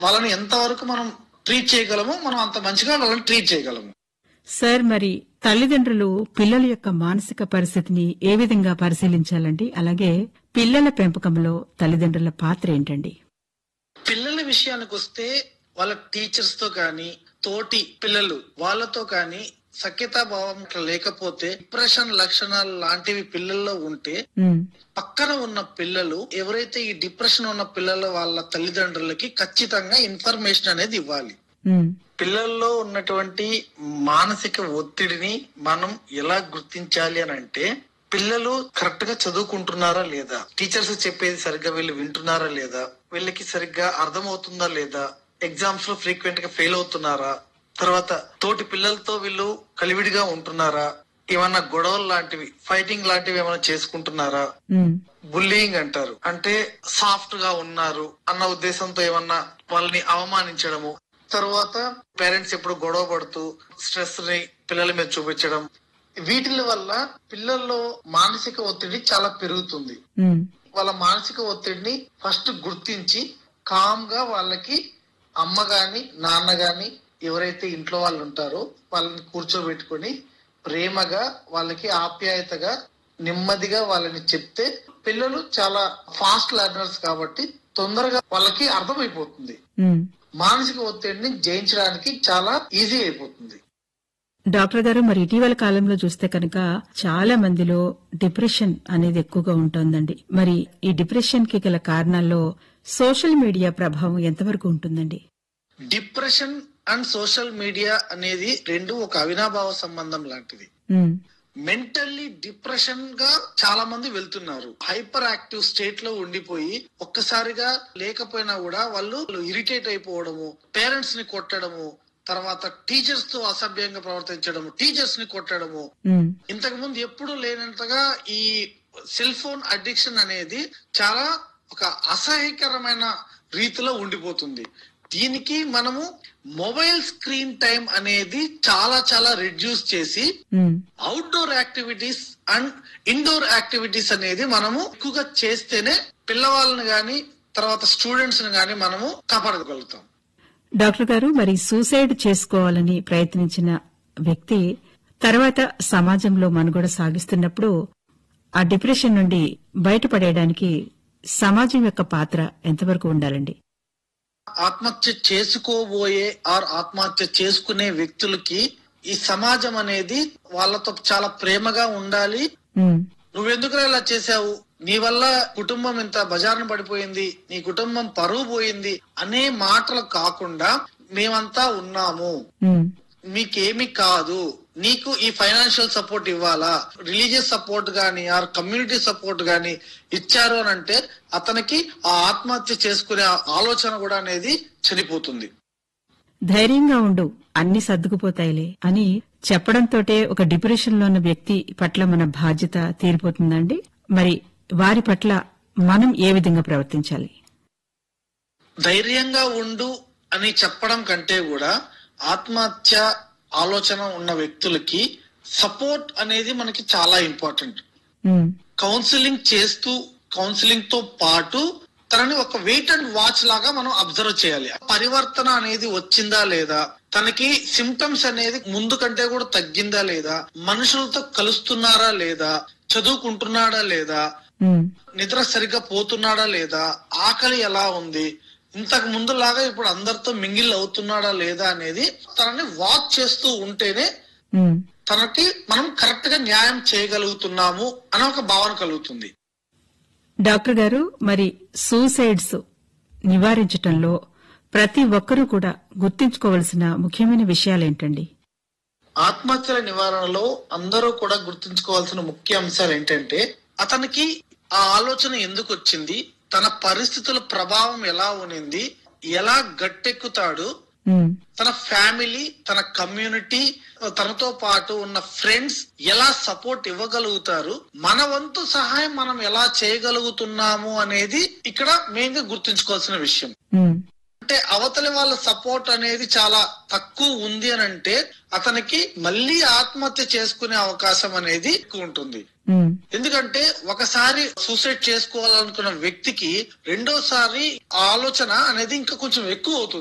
వాళ్ళని ఎంతవరకు మనం ట్రీట్ చేయగలమో మనం అంత మంచిగా వాళ్ళని ట్రీట్ చేయగలము సార్ మరి తల్లిదండ్రులు పిల్లల యొక్క మానసిక పరిస్థితిని ఏ విధంగా పరిశీలించాలండి అలాగే పిల్లల పెంపకంలో తల్లిదండ్రుల పాత్ర ఏంటండి పిల్లల విషయానికి వస్తే వాళ్ళ టీచర్స్ తో కానీ తోటి పిల్లలు వాళ్ళతో కానీ సఖ్యతా భావం ఇట్లా లేకపోతే డిప్రెషన్ లక్షణాలు లాంటివి పిల్లల్లో ఉంటే ఉమ్, పక్కన ఉన్న పిల్లలు ఎవరైతే ఈ డిప్రెషన్ ఉన్న పిల్లల వాళ్ళ తల్లిదండ్రులకి ఖచ్చితంగా ఇన్ఫర్మేషన్ అనేది ఇవ్వాలి ఉమ్, పిల్లల్లో ఉన్నటువంటి మానసిక ఒత్తిడిని మనం ఎలా గుర్తించాలి అని అంటే పిల్లలు కరెక్ట్ గా చదువుకుంటున్నారా లేదా టీచర్స్ చెప్పేది సరిగ్గా వీళ్ళు వింటున్నారా లేదా వీళ్ళకి సరిగ్గా అర్థమవుతుందా లేదా ఎగ్జామ్స్ లో ఫ్రీక్వెంట్ గా ఫెయిల్ అవుతున్నారా తర్వాత తోటి పిల్లలతో వీళ్ళు కలివిడిగా ఉంటున్నారా ఏమన్నా గొడవలు లాంటివి ఫైటింగ్ లాంటివి ఏమైనా చేసుకుంటున్నారా ఉమ్, బుల్లింగ్ అంటారు అంటే సాఫ్ట్ గా ఉన్నారు అన్న ఉద్దేశంతో ఏమన్నా వాళ్ళని అవమానించడము తర్వాత పేరెంట్స్ ఎప్పుడు గొడవ పడుతూ స్ట్రెస్ ని పిల్లల మీద చూపించడం వీటి వల్ల పిల్లల్లో మానసిక ఒత్తిడి చాలా పెరుగుతుంది ఉమ్, వాళ్ళ మానసిక ఒత్తిడిని ఫస్ట్ గుర్తించి కామ్ గా వాళ్ళకి అమ్మ గాని నాన్న గాని ఎవరైతే ఇంట్లో వాళ్ళు ఉంటారో వాళ్ళని కూర్చోబెట్టుకొని ప్రేమగా వాళ్ళకి ఆప్యాయతగా నెమ్మదిగా వాళ్ళని చెప్తే పిల్లలు చాలా ఫాస్ట్ లెర్నర్స్ కాబట్టి తొందరగా వాళ్ళకి అర్థమైపోతుంది ఉమ్. మానసిక ఒత్తిడిని జయించడానికి చాలా ఈజీ అయిపోతుంది డాక్టర్ గారు మరి ఇటీవల కాలంలో చూస్తే కనుక చాలా మందిలో డిప్రెషన్ అనేది ఎక్కువగా ఉంటోందండి మరి ఈ డిప్రెషన్ కి గల కారణాల్లో సోషల్ మీడియా ప్రభావం ఎంతవరకు ఉంటుందండి డిప్రెషన్ అండ్ సోషల్ మీడియా అనేది రెండు ఒక అవినాభావ సంబంధం లాంటిది ఉమ్, మెంటల్లీ డిప్రెషన్ గా చాలా మంది వెళ్తున్నారు హైపర్ యాక్టివ్ స్టేట్ లో ఉండిపోయి ఒక్కసారిగా లేకపోయినా కూడా వాళ్ళు ఇరిటేట్ అయిపోవడము పేరెంట్స్ ని కొట్టడము తర్వాత టీచర్స్ తో అసభ్యంగా ప్రవర్తించడము టీచర్స్ ని కొట్టడము ఉమ్, ఇంతకు ముందు ఎప్పుడు లేనంతగా ఈ సెల్ ఫోన్ అడిక్షన్ అనేది చాలా ఒక అసహ్యకరమైన రీతిలో ఉండిపోతుంది దీనికి మనము మొబైల్ స్క్రీన్ టైం అనేది చాలా చాలా రిడ్యూస్ చేసి um, outdoor activities and indoor activities అనేది మనము ఎక్కువగా చేస్తేనే పిల్లవాళ్ళని గాని తర్వాత స్టూడెంట్స్ ని గాని మనము కాపాడగలుగుతాం డాక్టర్ గారు మరి సూసైడ్ చేసుకోవాలని ప్రయత్నించిన వ్యక్తి తర్వాత సమాజంలో మనుగడ సాగిస్తున్నప్పుడు ఆ డిప్రెషన్ నుండి బయటపడేయడానికి సమాజం యొక్క పాత్ర ఎంతవరకు ఉండాలండి ఆత్మహత్య చేసుకోబోయే ఆర్ ఆత్మహత్య చేసుకునే వ్యక్తులకి ఈ సమాజం అనేది వాళ్ళతో చాలా ప్రేమగా ఉండాలి ఉమ్, నువ్వెందుకు ఇలా చేశావు నీ వల్ల కుటుంబం ఇంత బజార్ను పడిపోయింది నీ కుటుంబం పరువు పోయింది అనే మాటలు కాకుండా మేమంతా ఉన్నాము ఉమ్, మీకేమి కాదు నీకు ఈ ఫైనాన్షియల్ సపోర్ట్ ఇవ్వాలా రిలీజియస్ సపోర్ట్ గాని ఆర్ కమ్యూనిటీ సపోర్ట్ గాని ఇచ్చారు అని అంటే అతనికి ఆ ఆత్మహత్య చేసుకునే ఆలోచన కూడా అనేది చనిపోతుంది ధైర్యంగా ఉండు అన్ని సర్దుకుపోతాయిలే అని చెప్పడంతోటే ఒక డిప్రెషన్ లో ఉన్న వ్యక్తి పట్ల మన బాధ్యత తీరిపోతుందండి మరి వారి పట్ల మనం ఏ విధంగా ప్రవర్తించాలి ధైర్యంగా ఉండు అని చెప్పడం కంటే కూడా ఆత్మహత్య ఆలోచన ఉన్న వ్యక్తులకి సపోర్ట్ అనేది మనకి చాలా ఇంపార్టెంట్ ఉమ్, కౌన్సిలింగ్ చేస్తూ కౌన్సిలింగ్ తో పాటు తనని ఒక వెయిట్ అండ్ వాచ్ లాగా మనం అబ్జర్వ్ చేయాలి పరివర్తన అనేది వచ్చిందా లేదా తనకి సిమ్టమ్స్ అనేది ముందు కంటే కూడా తగ్గిందా లేదా మనుషులతో కలుస్తున్నారా లేదా చదువుకుంటున్నాడా లేదా ఉమ్, నిద్ర సరిగ్గా పోతున్నాడా లేదా ఆకలి ఎలా ఉంది ఇంతకు ముందులాగా ఇప్పుడు అందరితో మింగిల్ అవుతున్నాడా లేదా అనేది తనని వాచ్ చేస్తూ ఉంటేనే ఉమ్. తనకి మనం కరెక్ట్ గా న్యాయం చేయగలుగుతున్నాము అని ఒక భావన కలుగుతుంది డాక్టర్ గారు మరి సూసైడ్స్ నివారించటంలో ప్రతి ఒక్కరూ కూడా గుర్తించుకోవలసిన ముఖ్యమైన విషయాలేంటండి ఆత్మహత్యల నివారణలో అందరూ కూడా గుర్తుంచుకోవాల్సిన ముఖ్య అంశాలు ఏంటంటే అతనికి ఆ ఆలోచన ఎందుకు వచ్చింది తన పరిస్థితుల ప్రభావం ఎలా ఉనింది ఎలా గట్టెక్కుతాడు ఉమ్, తన ఫ్యామిలీ తన కమ్యూనిటీ తనతో పాటు ఉన్న ఫ్రెండ్స్ ఎలా సపోర్ట్ ఇవ్వగలుగుతారు మన వంతు సహాయం మనం ఎలా చేయగలుగుతున్నాము అనేది ఇక్కడ మెయిన్ గా గుర్తుంచుకోవాల్సిన విషయం ఉమ్, అంటే అవతలి వాళ్ళ సపోర్ట్ అనేది చాలా తక్కువ ఉంది అని అంటే అతనికి మళ్ళీ ఆత్మహత్య చేసుకునే అవకాశం అనేది ఎక్కువ ఉంటుంది ఉమ్, ఎందుకంటే ఒకసారి సూసైడ్ చేసుకోవాలనుకున్న వ్యక్తికి రెండోసారి ఆ ఆలోచన అనేది ఇంకా కొంచెం ఎక్కువ అవుతుంది